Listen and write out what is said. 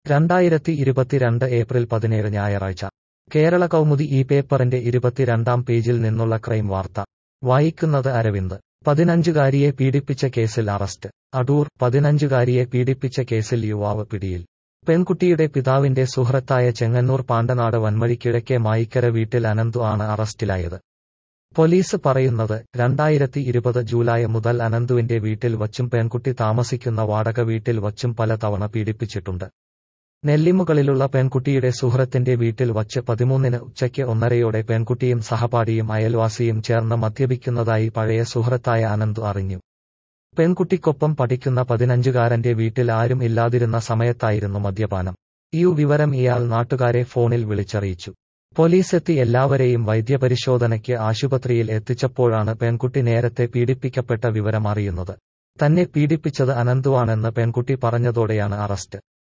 രണ്ടായിരത്തി ഇരുപത്തിരണ്ട് ഏപ്രിൽ പതിനേഴ് ഞായറാഴ്ച കേരള കൗമുദി ഈ പേപ്പറിന്റെ ഇരുപത്തിരണ്ടാം പേജിൽ നിന്നുള്ള ക്രൈം വാർത്ത വായിക്കുന്നത് അരവിന്ദ് പതിനഞ്ചുകാരിയെ പീഡിപ്പിച്ച കേസിൽ അറസ്റ്റ് അടൂർ പതിനഞ്ചുകാരിയെ പീഡിപ്പിച്ച കേസിൽ യുവാവ് പിടിയിൽ പെൺകുട്ടിയുടെ പിതാവിന്റെ സുഹൃത്തായ ചെങ്ങന്നൂർ പാണ്ടനാട് വൻമഴി കിഴക്കേ മായിക്കര വീട്ടിൽ അനന്തു ആണ് അറസ്റ്റിലായത് പോലീസ് പറയുന്നത് രണ്ടായിരത്തി ഇരുപത് ജൂലൈ മുതൽ അനന്തുവിന്റെ വീട്ടിൽ വച്ചും പെൺകുട്ടി താമസിക്കുന്ന വാടക വീട്ടിൽ വച്ചും പല തവണ പീഡിപ്പിച്ചിട്ടുണ്ട് നെല്ലിമുകളിലുള്ള പെൺകുട്ടിയുടെ സുഹൃത്തിന്റെ വീട്ടിൽ വച്ച് പതിമൂന്നിന് ഉച്ചയ്ക്ക് ഒന്നരയോടെ പെൺകുട്ടിയും സഹപാഠിയും അയൽവാസിയും ചേർന്ന് മദ്യപിക്കുന്നതായി പഴയ സുഹൃത്തായ അനന്തു അറിഞ്ഞു പെൺകുട്ടിക്കൊപ്പം പഠിക്കുന്ന പതിനഞ്ചുകാരന്റെ വീട്ടിൽ ആരും ഇല്ലാതിരുന്ന സമയത്തായിരുന്നു മദ്യപാനം ഈ വിവരം ഇയാൾ നാട്ടുകാരെ ഫോണിൽ വിളിച്ചറിയിച്ചു പോലീസെത്തി എല്ലാവരെയും വൈദ്യപരിശോധനയ്ക്ക് ആശുപത്രിയിൽ എത്തിച്ചപ്പോഴാണ് പെൺകുട്ടി നേരത്തെ പീഡിപ്പിക്കപ്പെട്ട വിവരം അറിയുന്നത് തന്നെ പീഡിപ്പിച്ചത് അനന്തുവാണെന്ന് പെൺകുട്ടി പറഞ്ഞതോടെയാണ് അറസ്റ്റ്